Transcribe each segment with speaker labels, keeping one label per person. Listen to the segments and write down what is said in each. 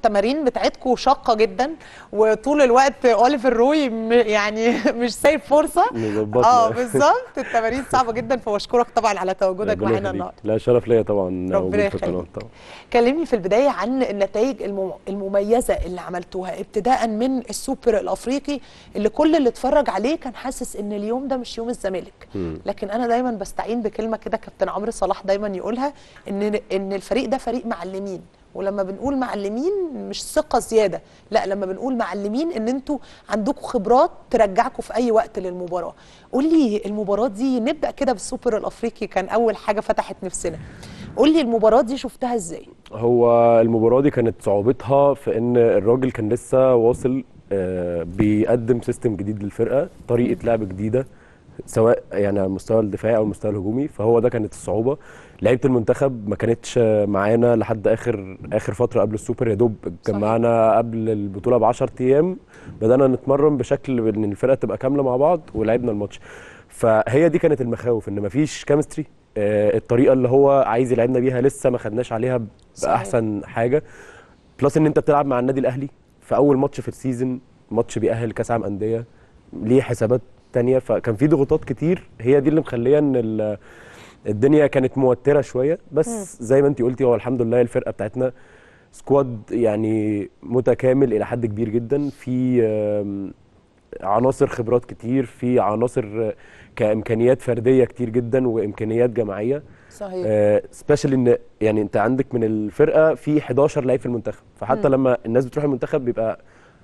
Speaker 1: التمارين بتاعتكم شاقه جدا وطول الوقت اوليفر روي م- يعني مش سايب فرصه
Speaker 2: مظبطنا.
Speaker 1: اه بالظبط التمارين صعبه جدا فبشكرك طبعا على تواجدك
Speaker 2: ربنا
Speaker 1: معانا
Speaker 2: يخليك.
Speaker 1: النهارده
Speaker 2: لا شرف ليا طبعا
Speaker 1: ربنا
Speaker 2: وجود في
Speaker 1: يخليك.
Speaker 2: القناه طبعا
Speaker 1: كلمني في البدايه عن النتائج الم- المميزه اللي عملتوها ابتداء من السوبر الافريقي اللي كل اللي اتفرج عليه كان حاسس ان اليوم ده مش يوم الزمالك لكن انا دايما بستعين بكلمه كده كابتن عمرو صلاح دايما يقولها ان ان الفريق ده فريق معلمين ولما بنقول معلمين مش ثقه زياده لا لما بنقول معلمين ان انتوا عندكم خبرات ترجعكم في اي وقت للمباراه قول لي المباراه دي نبدا كده بالسوبر الافريقي كان اول حاجه فتحت نفسنا قول لي المباراه دي شفتها ازاي
Speaker 2: هو المباراه دي كانت صعوبتها في ان الراجل كان لسه واصل آه، بيقدم سيستم جديد للفرقه طريقه لعب جديده سواء يعني على المستوى الدفاعي او المستوى الهجومي فهو ده كانت الصعوبه لعيبه المنتخب ما كانتش معانا لحد اخر اخر فتره قبل السوبر يا دوب جمعنا قبل البطوله ب 10 ايام بدانا نتمرن بشكل ان الفرقه تبقى كامله مع بعض ولعبنا الماتش فهي دي كانت المخاوف ان مفيش كيمستري الطريقه اللي هو عايز يلعبنا بيها لسه ما خدناش عليها
Speaker 1: صحيح.
Speaker 2: باحسن حاجه بلس ان انت بتلعب مع النادي الاهلي في اول ماتش في السيزون ماتش بيأهل كاس عالم انديه ليه حسابات تانية فكان في ضغوطات كتير هي دي اللي مخليه ان ال- الدنيا كانت موتره شويه بس زي ما انت قلتي هو الحمد لله الفرقه بتاعتنا سكواد يعني متكامل الى حد كبير جدا في آم، عناصر خبرات كتير في عناصر آه، كامكانيات فرديه كتير جدا وامكانيات جماعيه
Speaker 1: صحيح
Speaker 2: سبيشال ان يعني انت عندك من الفرقه في 11 لعيب في المنتخب فحتى
Speaker 1: مم.
Speaker 2: لما الناس بتروح المنتخب بيبقى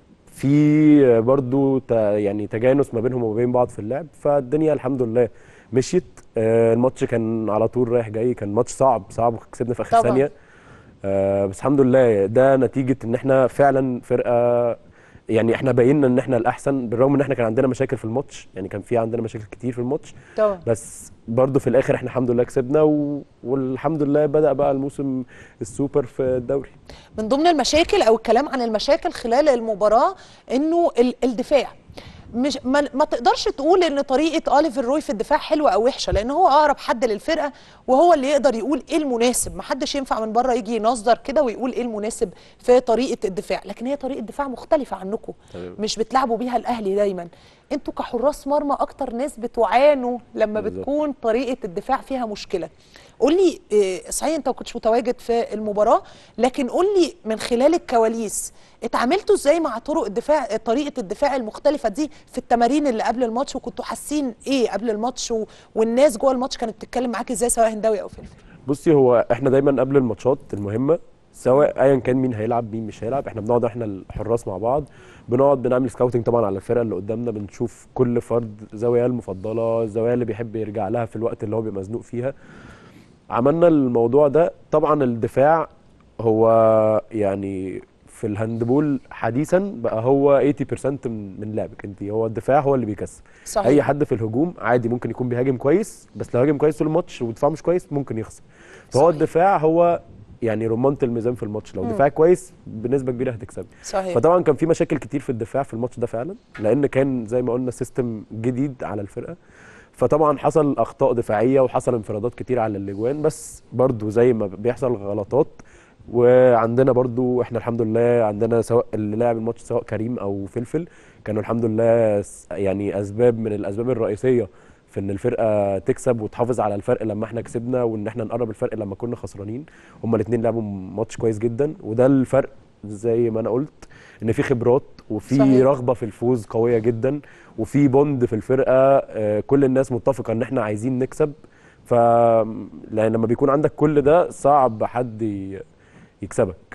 Speaker 2: في برضو ت- يعني تجانس ما بينهم وما بين بعض في اللعب فالدنيا الحمد لله مشيت آه، الماتش كان على طول رايح جاي كان ماتش صعب صعب كسبنا في اخر
Speaker 1: طبعاً.
Speaker 2: ثانيه آه، بس الحمد لله ده نتيجه ان احنا فعلا فرقه يعني احنا بينا ان احنا الاحسن بالرغم ان احنا كان عندنا مشاكل في الماتش يعني كان في عندنا مشاكل كتير في الماتش
Speaker 1: طبعا
Speaker 2: بس برضه في الاخر احنا الحمد لله كسبنا و... والحمد لله بدا بقى الموسم السوبر في الدوري
Speaker 1: من ضمن المشاكل او الكلام عن المشاكل خلال المباراه انه ال- الدفاع مش ما, ما تقدرش تقول ان طريقه اوليفر روي في الدفاع حلوه او وحشه لان هو اقرب حد للفرقه وهو اللي يقدر يقول ايه المناسب ما حدش ينفع من بره يجي ينظر كده ويقول ايه المناسب في طريقه الدفاع لكن هي طريقه دفاع مختلفه عنكم
Speaker 2: تمام.
Speaker 1: مش بتلعبوا بيها الاهلي دايما انتوا كحراس مرمى اكتر ناس بتعانوا لما
Speaker 2: بالظبط.
Speaker 1: بتكون طريقه الدفاع فيها مشكله قول لي إيه، صحيح انت ما كنتش متواجد في المباراه لكن قول لي من خلال الكواليس اتعاملتوا ازاي مع طرق الدفاع طريقه الدفاع المختلفه دي في التمارين اللي قبل الماتش وكنتوا حاسين ايه قبل الماتش و... والناس جوه الماتش كانت بتتكلم معاك ازاي سواء هنداوي او فلفل
Speaker 2: بصي هو احنا دايما قبل الماتشات المهمه سواء ايا كان مين هيلعب مين مش هيلعب احنا بنقعد احنا الحراس مع بعض بنقعد بنعمل سكاوتنج طبعا على الفرقه اللي قدامنا بنشوف كل فرد زاويه المفضله الزوايا اللي بيحب يرجع لها في الوقت اللي هو بيبقى مزنوق فيها عملنا الموضوع ده طبعا الدفاع هو يعني في الهاندبول حديثا بقى هو 80% من من لعبك انت هو الدفاع هو اللي بيكسب
Speaker 1: صحيح
Speaker 2: اي حد في الهجوم عادي ممكن يكون بيهاجم كويس بس لو هاجم كويس طول الماتش ودفاعه مش كويس ممكن يخسر فهو
Speaker 1: صحيح.
Speaker 2: الدفاع هو يعني رمانه الميزان في الماتش لو
Speaker 1: مم.
Speaker 2: دفاع كويس بنسبه كبيره هتكسب
Speaker 1: صحيح
Speaker 2: فطبعا كان في مشاكل كتير في الدفاع في الماتش ده فعلا لان كان زي ما قلنا سيستم جديد على الفرقه فطبعا حصل اخطاء دفاعيه وحصل انفرادات كتير على الاجوان بس برضو زي ما بيحصل غلطات وعندنا برضو احنا الحمد لله عندنا سواء اللي لعب الماتش سواء كريم او فلفل كانوا الحمد لله س- يعني اسباب من الاسباب الرئيسيه في ان الفرقه تكسب وتحافظ على الفرق لما احنا كسبنا وان احنا نقرب الفرق لما كنا خسرانين هما الاثنين لعبوا ماتش كويس جدا وده الفرق زي ما انا قلت ان في خبرات وفي
Speaker 1: صحيح.
Speaker 2: رغبه في الفوز قويه جدا وفي بوند في الفرقه آه، كل الناس متفقه ان احنا عايزين نكسب ف لان لما بيكون عندك كل ده صعب حد ي- يكسبك